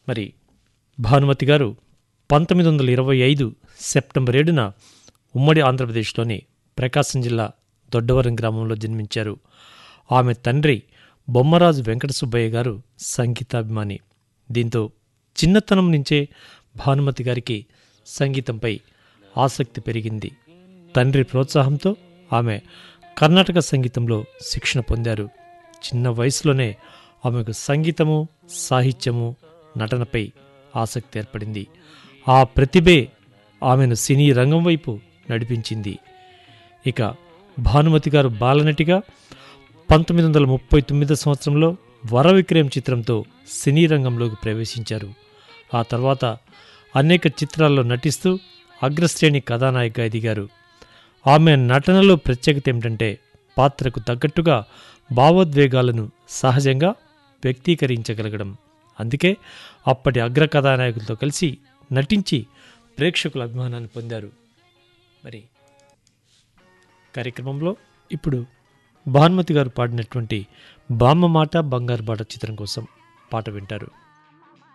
మరి భానుమతి గారు పంతొమ్మిది వందల ఇరవై ఐదు సెప్టెంబర్ ఏడున ఉమ్మడి ఆంధ్రప్రదేశ్లోని ప్రకాశం జిల్లా దొడ్డవరం గ్రామంలో జన్మించారు ఆమె తండ్రి బొమ్మరాజు వెంకట సుబ్బయ్య గారు సంగీతాభిమాని దీంతో చిన్నతనం నుంచే భానుమతి గారికి సంగీతంపై ఆసక్తి పెరిగింది తండ్రి ప్రోత్సాహంతో ఆమె కర్ణాటక సంగీతంలో శిక్షణ పొందారు చిన్న వయసులోనే ఆమెకు సంగీతము సాహిత్యము నటనపై ఆసక్తి ఏర్పడింది ఆ ప్రతిభే ఆమెను సినీ రంగం వైపు నడిపించింది ఇక భానుమతి గారు బాలనటిగా పంతొమ్మిది వందల ముప్పై తొమ్మిదో సంవత్సరంలో వర విక్రయం చిత్రంతో సినీ రంగంలోకి ప్రవేశించారు ఆ తర్వాత అనేక చిత్రాల్లో నటిస్తూ అగ్రశ్రేణి కథానాయిక ఎదిగారు ఆమె నటనలో ప్రత్యేకత ఏమిటంటే పాత్రకు తగ్గట్టుగా భావోద్వేగాలను సహజంగా వ్యక్తీకరించగలగడం అందుకే అప్పటి అగ్ర కథానాయకులతో కలిసి నటించి ప్రేక్షకుల అభిమానాన్ని పొందారు మరి కార్యక్రమంలో ఇప్పుడు భానుమతి గారు పాడినటువంటి బామ్మ మాట బంగారు బాట చిత్రం కోసం పాట వింటారు